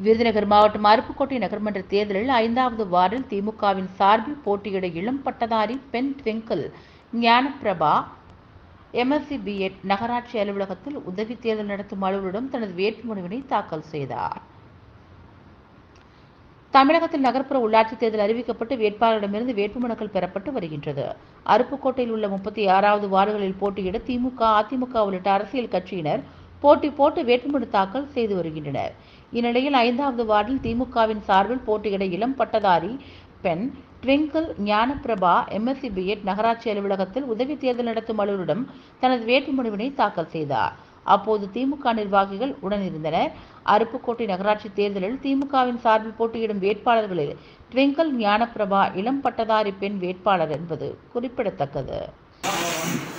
விருதுநகர் மாவட்டம் அருப்புக்கோட்டை நகர்மன்ற தேர்தலில் ஐந்தாவது வார்டில் திமுகவின் சார்பில் போட்டியிட இளம் பட்டதாரி பெண் ட்விங்கிள் ஞானப்பிரபா எம்எஸ்சி பிஎட் நகராட்சி அலுவலகத்தில் உதவி தேர்தல் நடத்தும் அலுவலரிடம் தனது வேட்புமனுவினை தாக்கல் செய்தார் தமிழகத்தில் நகர்ப்புற உள்ளாட்சி தேர்தல் அறிவிக்கப்பட்டு வேட்பாளரிடமிருந்து வேட்புமனுக்கள் பெறப்பட்டு வருகின்றது அருப்புக்கோட்டையில் உள்ள முப்பத்தி ஆறாவது வார்டுகளில் போட்டியிட திமுக அதிமுக உள்ளிட்ட அரசியல் கட்சியினர் போட்டி போட்டு வேட்புமனு தாக்கல் செய்து வருகின்றனர் இந்நிலையில் ஐந்தாவது வார்டில் திமுகவின் சார்பில் போட்டியிட இளம் பட்டதாரி பெண் ட்விங்கிள் ஞானப்பிரபா எம்எஸ்சி பிஎட் நகராட்சி அலுவலகத்தில் உதவி தேர்தல் நடத்தும் அலுவலரிடம் தனது வேட்புமனுவினை தாக்கல் செய்தார் அப்போது திமுக நிர்வாகிகள் உடனிருந்தனர் அருப்புக்கோட்டை நகராட்சி தேர்தலில் திமுகவின் சார்பில் போட்டியிடும் வேட்பாளர்களில் ட்விங்கிள் ஞானப்பிரபா இளம் பட்டதாரி பெண் வேட்பாளர் என்பது குறிப்பிடத்தக்கது